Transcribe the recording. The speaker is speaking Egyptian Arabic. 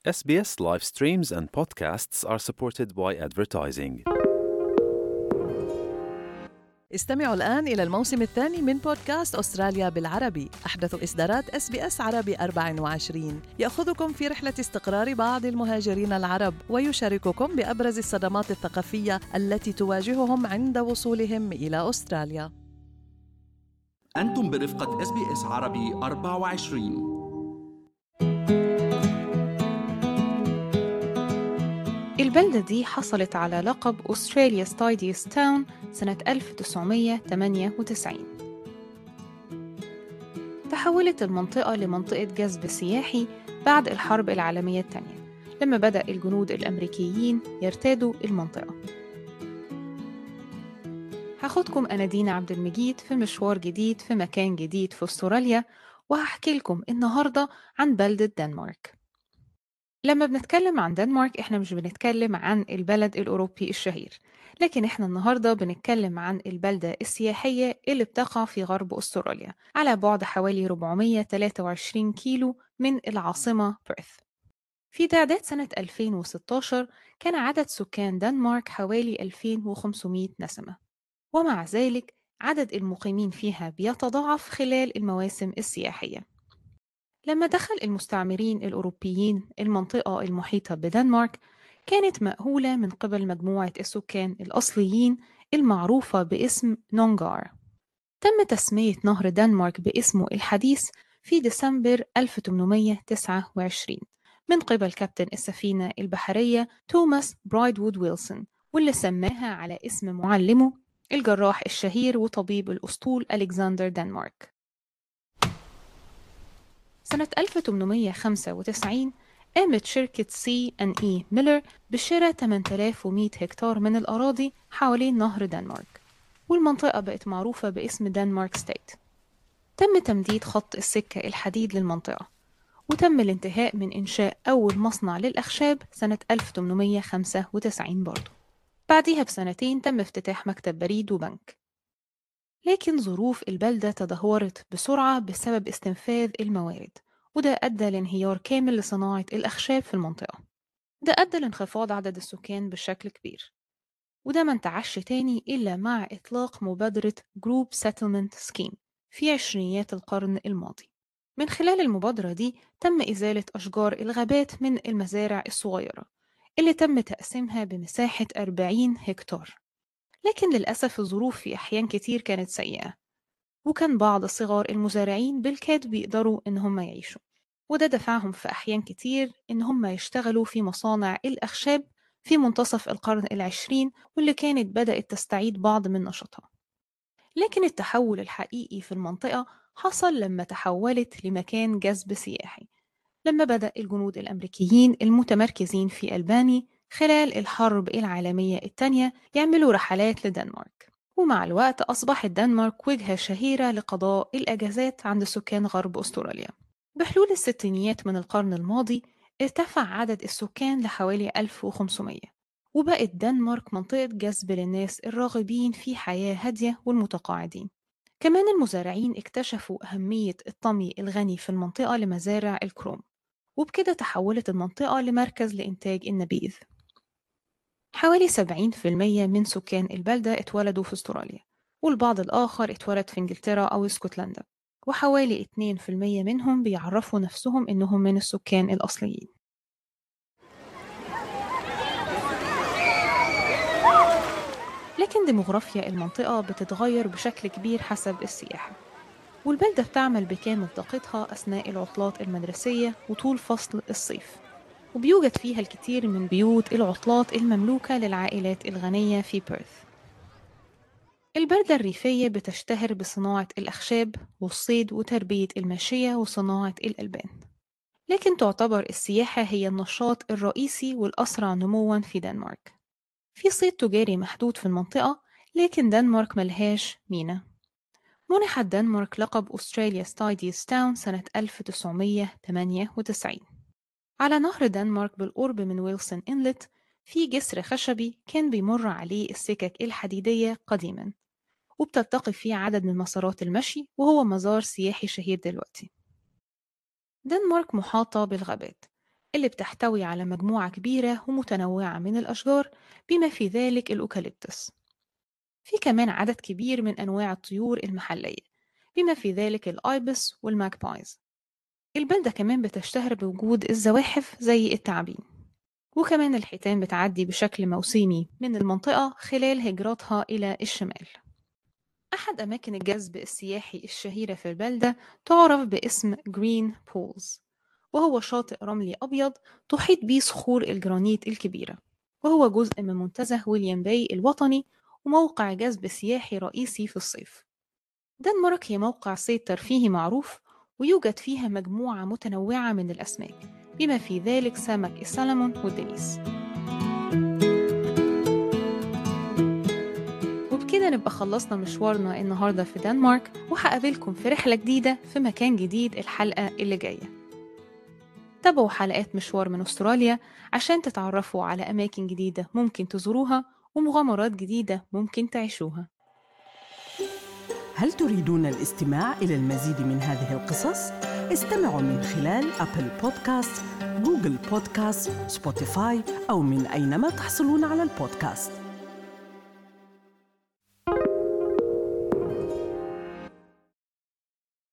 SBS live streams and podcasts are supported by advertising. استمعوا الآن إلى الموسم الثاني من بودكاست أستراليا بالعربي أحدث إصدارات اس بي اس عربي 24 يأخذكم في رحلة استقرار بعض المهاجرين العرب ويشارككم بأبرز الصدمات الثقافية التي تواجههم عند وصولهم إلى أستراليا أنتم برفقة اس بي اس عربي 24 البلدة دي حصلت على لقب أستراليا ستايديس تاون سنة 1998 تحولت المنطقة لمنطقة جذب سياحي بعد الحرب العالمية الثانية لما بدأ الجنود الأمريكيين يرتادوا المنطقة هاخدكم أنا دينا عبد المجيد في مشوار جديد في مكان جديد في أستراليا وهحكي لكم النهاردة عن بلدة دنمارك لما بنتكلم عن دنمارك احنا مش بنتكلم عن البلد الأوروبي الشهير لكن احنا النهاردة بنتكلم عن البلدة السياحية اللي بتقع في غرب أستراليا على بعد حوالي 423 كيلو من العاصمة بيرث في تعداد سنة 2016 كان عدد سكان دنمارك حوالي 2500 نسمة ومع ذلك عدد المقيمين فيها بيتضاعف خلال المواسم السياحية لما دخل المستعمرين الأوروبيين المنطقة المحيطة بدنمارك كانت مأهولة من قبل مجموعة السكان الأصليين المعروفة باسم نونغار تم تسمية نهر دنمارك باسمه الحديث في ديسمبر 1829 من قبل كابتن السفينة البحرية توماس برايدوود ويلسون واللي سماها على اسم معلمه الجراح الشهير وطبيب الأسطول ألكسندر دنمارك سنة 1895 قامت شركة سي ان اي ميلر بشراء 8100 هكتار من الأراضي حوالين نهر دنمارك والمنطقة بقت معروفة باسم دنمارك ستيت تم تمديد خط السكة الحديد للمنطقة وتم الانتهاء من إنشاء أول مصنع للأخشاب سنة 1895 برضه بعديها بسنتين تم افتتاح مكتب بريد وبنك لكن ظروف البلدة تدهورت بسرعة بسبب استنفاذ الموارد وده أدى لانهيار كامل لصناعة الأخشاب في المنطقة ده أدى لانخفاض عدد السكان بشكل كبير وده ما انتعش تاني إلا مع إطلاق مبادرة جروب سيتلمنت سكيم في عشرينيات القرن الماضي من خلال المبادرة دي تم إزالة أشجار الغابات من المزارع الصغيرة اللي تم تقسيمها بمساحة 40 هكتار لكن للأسف الظروف في أحيان كتير كانت سيئة وكان بعض صغار المزارعين بالكاد بيقدروا إن هم يعيشوا وده دفعهم في أحيان كتير إن هم يشتغلوا في مصانع الأخشاب في منتصف القرن العشرين واللي كانت بدأت تستعيد بعض من نشاطها لكن التحول الحقيقي في المنطقة حصل لما تحولت لمكان جذب سياحي لما بدأ الجنود الأمريكيين المتمركزين في ألباني خلال الحرب العالمية الثانية يعملوا رحلات لدنمارك ومع الوقت أصبحت الدنمارك وجهة شهيرة لقضاء الأجازات عند سكان غرب أستراليا بحلول الستينيات من القرن الماضي ارتفع عدد السكان لحوالي 1500 وبقت دنمارك منطقة جذب للناس الراغبين في حياة هادية والمتقاعدين كمان المزارعين اكتشفوا أهمية الطمي الغني في المنطقة لمزارع الكروم وبكده تحولت المنطقة لمركز لإنتاج النبيذ حوالي 70% من سكان البلدة اتولدوا في استراليا والبعض الآخر اتولد في إنجلترا أو اسكتلندا وحوالي 2% منهم بيعرفوا نفسهم إنهم من السكان الأصليين لكن ديموغرافيا المنطقة بتتغير بشكل كبير حسب السياحة والبلدة بتعمل بكامل طاقتها أثناء العطلات المدرسية وطول فصل الصيف وبيوجد فيها الكثير من بيوت العطلات المملوكة للعائلات الغنية في بيرث البلدة الريفية بتشتهر بصناعة الأخشاب والصيد وتربية الماشية وصناعة الألبان لكن تعتبر السياحة هي النشاط الرئيسي والأسرع نمواً في دنمارك في صيد تجاري محدود في المنطقة لكن دنمارك ملهاش مينا منحت دنمارك لقب أستراليا ستايديس تاون سنة 1998 على نهر دنمارك بالقرب من ويلسون إنلت في جسر خشبي كان بيمر عليه السكك الحديدية قديما وبتلتقي فيه عدد من مسارات المشي وهو مزار سياحي شهير دلوقتي دنمارك محاطة بالغابات اللي بتحتوي على مجموعة كبيرة ومتنوعة من الأشجار بما في ذلك الأوكاليبتوس في كمان عدد كبير من أنواع الطيور المحلية بما في ذلك الآيبس والماكبايز البلدة كمان بتشتهر بوجود الزواحف زي التعابين وكمان الحيتان بتعدي بشكل موسمي من المنطقة خلال هجرتها إلى الشمال أحد أماكن الجذب السياحي الشهيرة في البلدة تعرف باسم جرين بولز وهو شاطئ رملي أبيض تحيط به صخور الجرانيت الكبيرة وهو جزء من منتزه ويليام باي الوطني وموقع جذب سياحي رئيسي في الصيف دنمارك هي موقع صيد ترفيهي معروف ويوجد فيها مجموعة متنوعة من الأسماك بما في ذلك سمك السلمون والدنيس وبكده نبقى خلصنا مشوارنا النهاردة في دنمارك وهقابلكم في رحلة جديدة في مكان جديد الحلقة اللي جاية تابعوا حلقات مشوار من أستراليا عشان تتعرفوا على أماكن جديدة ممكن تزوروها ومغامرات جديدة ممكن تعيشوها هل تريدون الاستماع إلى المزيد من هذه القصص؟ استمعوا من خلال أبل بودكاست، جوجل بودكاست، سبوتيفاي أو من أينما تحصلون على البودكاست